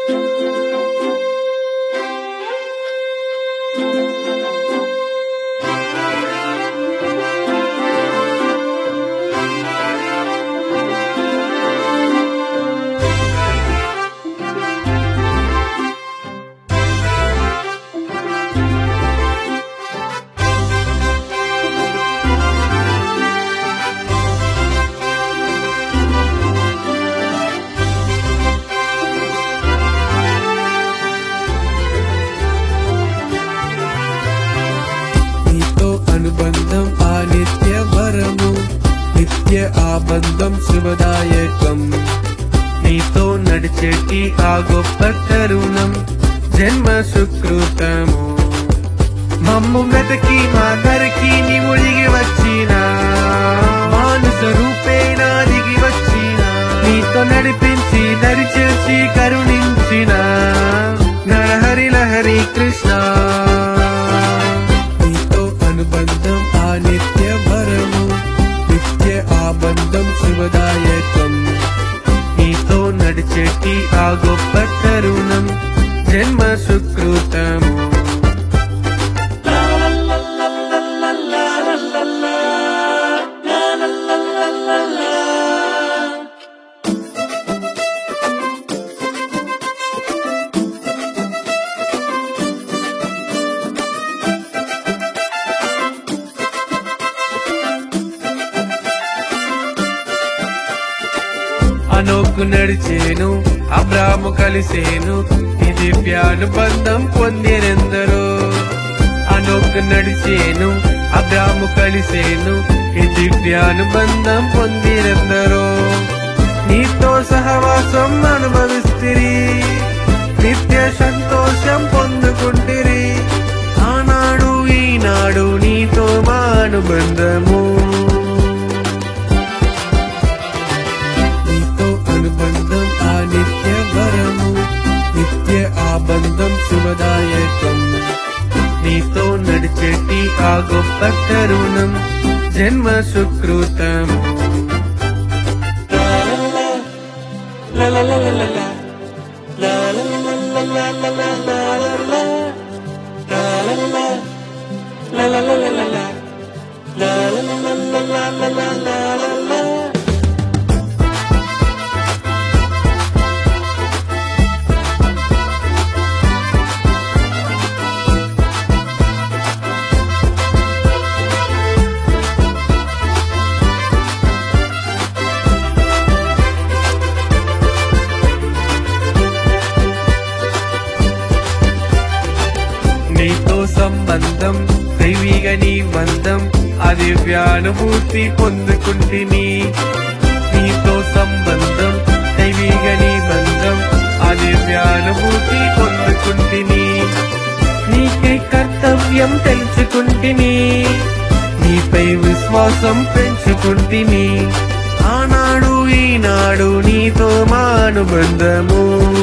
నీతో అనుబంధం ఆ నిత్య వరము నిత్య ఆబంధం శుభదాయకం నీతో నడిచేటి ఆ గొప్ప తరుణం జన్మ సుకృతము మమ్ము వెతకి మా ధరికి నీ ఒడిగి వచ్చిన మానుస రూపేణ దిగి వచ్చిన నీతో నడిపించి దరి చేసి కరుణించిన నరహరి లహరి కృష్ణ నీతో అనుబంధం ఆ నిత్య వరము నిత్య ఆబంధం శుభదాయకం నీతో నడిచేటి ఆ గొప్ప తరుణం జన్మ సుకృతము అనోకు నడిచేను అబ్రాము కలిసేను ఈ దివ్యానుబంధం పొందిరెందరో అనోకు నడిచేను అబ్రాము కలిసేను ఈ దివ్యానుబంధం పొందిరెందరో నీతో సహవాసం అనుభవిస్తిరి నిత్య సంతోషం పొందుకుంటిరి ఆనాడు ఈనాడు నీతో మా అనుబంధము నీతో అనుబంధం ఆ నిత్య వరము నిత్య ఆబంధం శుభదాయకం నీతో నడిచేటి ఆ గొప్ప తరుణం జన్మ సుకృతము నీతో సంబంధం దైవిక నీ బంధం అది వ్యానుభూతి పొందుకుంటిని నీతో సంబంధం దైవిక నీ బంధం అది వ్యానుభూతి పొందుకుంటిని నీకై కర్తవ్యం తెలుసుకుంటిని నీపై విశ్వాసం పెంచుకుంటిని ఆనాడు ఈనాడు నీతో మా అనుబంధము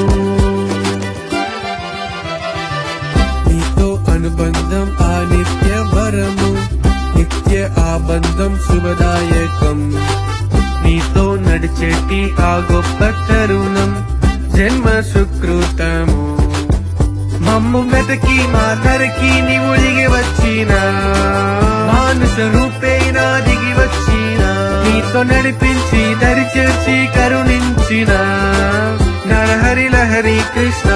నీతో అనుబంధం ఆ నిత్య వరము నిత్య ఆబంధం శుభదాయకం నీతో నడిచేటి ఆ గొప్ప తరుణం జన్మ సుకృతము మమ్ము వెతకి మా ధరకి నీ ఒడిగి వచ్చిన మానుష రూపేణ దిగి వచ్చిన నీతో నడిపించి దరి చేర్చి కరుణించిన నరహరి లహరి కృష్ణ